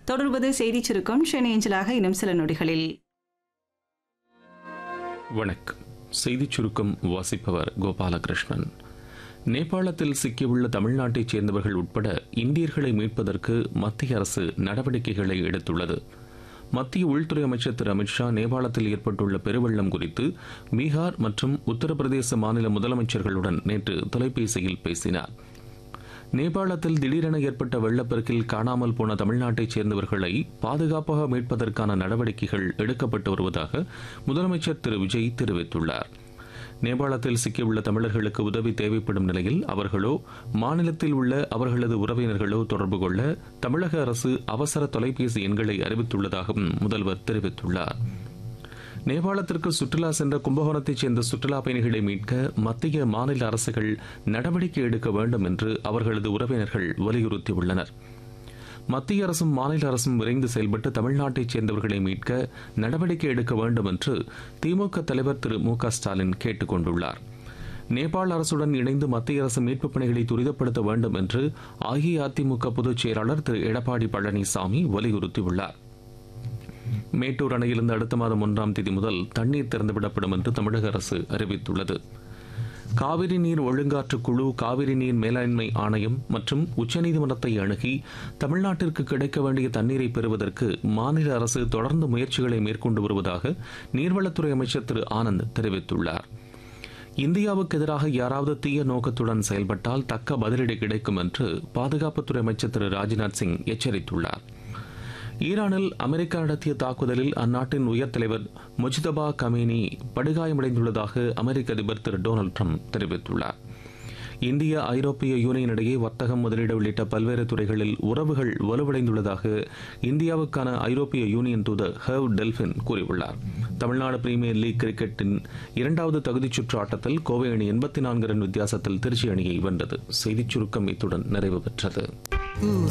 தொடர்வது செய்திச் சுருக்கம் சென்னை ஏஞ்சலாக இன்னும் சில நொடிகளில் வணக்கம் செய்திச் சுருக்கம் வாசிப்பவர் கோபாலகிருஷ்ணன் நேபாளத்தில் சிக்கியுள்ள தமிழ்நாட்டைச் சேர்ந்தவர்கள் உட்பட இந்தியர்களை மீட்பதற்கு மத்திய அரசு நடவடிக்கைகளை எடுத்துள்ளது மத்திய உள்துறை அமைச்சர் திரு அமித்ஷா நேபாளத்தில் ஏற்பட்டுள்ள பெருவெள்ளம் குறித்து பீகார் மற்றும் உத்தரப்பிரதேச மாநில முதலமைச்சர்களுடன் நேற்று தொலைபேசியில் பேசினார் நேபாளத்தில் திடீரென ஏற்பட்ட வெள்ளப்பெருக்கில் காணாமல் போன தமிழ்நாட்டைச் சேர்ந்தவர்களை பாதுகாப்பாக மீட்பதற்கான நடவடிக்கைகள் எடுக்கப்பட்டு வருவதாக முதலமைச்சர் திரு விஜய் தெரிவித்துள்ளார் நேபாளத்தில் சிக்கியுள்ள தமிழர்களுக்கு உதவி தேவைப்படும் நிலையில் அவர்களோ மாநிலத்தில் உள்ள அவர்களது உறவினர்களோ தொடர்பு கொள்ள தமிழக அரசு அவசர தொலைபேசி எண்களை அறிவித்துள்ளதாகவும் முதல்வர் தெரிவித்துள்ளார் நேபாளத்திற்கு சுற்றுலா சென்ற கும்பகோணத்தைச் சேர்ந்த சுற்றுலா பயணிகளை மீட்க மத்திய மாநில அரசுகள் நடவடிக்கை எடுக்க வேண்டும் என்று அவர்களது உறவினர்கள் வலியுறுத்தியுள்ளனர் மத்திய அரசும் மாநில அரசும் விரைந்து செயல்பட்டு தமிழ்நாட்டைச் சேர்ந்தவர்களை மீட்க நடவடிக்கை எடுக்க வேண்டும் என்று திமுக தலைவர் திரு மு க ஸ்டாலின் கேட்டுக் கொண்டுள்ளார் நேபாள அரசுடன் இணைந்து மத்திய அரசு மீட்புப் பணிகளை துரிதப்படுத்த வேண்டும் என்று அஇஅதிமுக பொதுச் செயலாளர் திரு எடப்பாடி பழனிசாமி வலியுறுத்தியுள்ளார் மேட்டூர் அணையிலிருந்து அடுத்த மாதம் ஒன்றாம் தேதி முதல் தண்ணீர் திறந்துவிடப்படும் என்று தமிழக அரசு அறிவித்துள்ளது காவிரி நீர் ஒழுங்காற்று குழு காவிரி நீர் மேலாண்மை ஆணையம் மற்றும் உச்சநீதிமன்றத்தை அணுகி தமிழ்நாட்டிற்கு கிடைக்க வேண்டிய தண்ணீரை பெறுவதற்கு மாநில அரசு தொடர்ந்து முயற்சிகளை மேற்கொண்டு வருவதாக நீர்வளத்துறை அமைச்சர் திரு ஆனந்த் தெரிவித்துள்ளார் இந்தியாவுக்கு எதிராக யாராவது தீய நோக்கத்துடன் செயல்பட்டால் தக்க பதிலடி கிடைக்கும் என்று பாதுகாப்புத்துறை அமைச்சர் திரு ராஜ்நாத் சிங் எச்சரித்துள்ளார் ஈரானில் அமெரிக்கா நடத்திய தாக்குதலில் அந்நாட்டின் உயர் தலைவர் முஜ்தபா கமேனி படுகாயமடைந்துள்ளதாக அமெரிக்க அதிபர் திரு டொனால்டு ட்ரம்ப் தெரிவித்துள்ளார் இந்திய ஐரோப்பிய யூனியன் இடையே வர்த்தகம் முதலீடு உள்ளிட்ட பல்வேறு துறைகளில் உறவுகள் வலுவடைந்துள்ளதாக இந்தியாவுக்கான ஐரோப்பிய யூனியன் தூதர் ஹர்வ் டெல்பின் கூறியுள்ளார் தமிழ்நாடு பிரீமியர் லீக் கிரிக்கெட்டின் இரண்டாவது தகுதிச் சுற்று ஆட்டத்தில் கோவை அணி எண்பத்தி நான்கு ரன் வித்தியாசத்தில் திருச்சி அணியை வென்றது செய்திச் சுருக்கம் இத்துடன் நிறைவு பெற்றது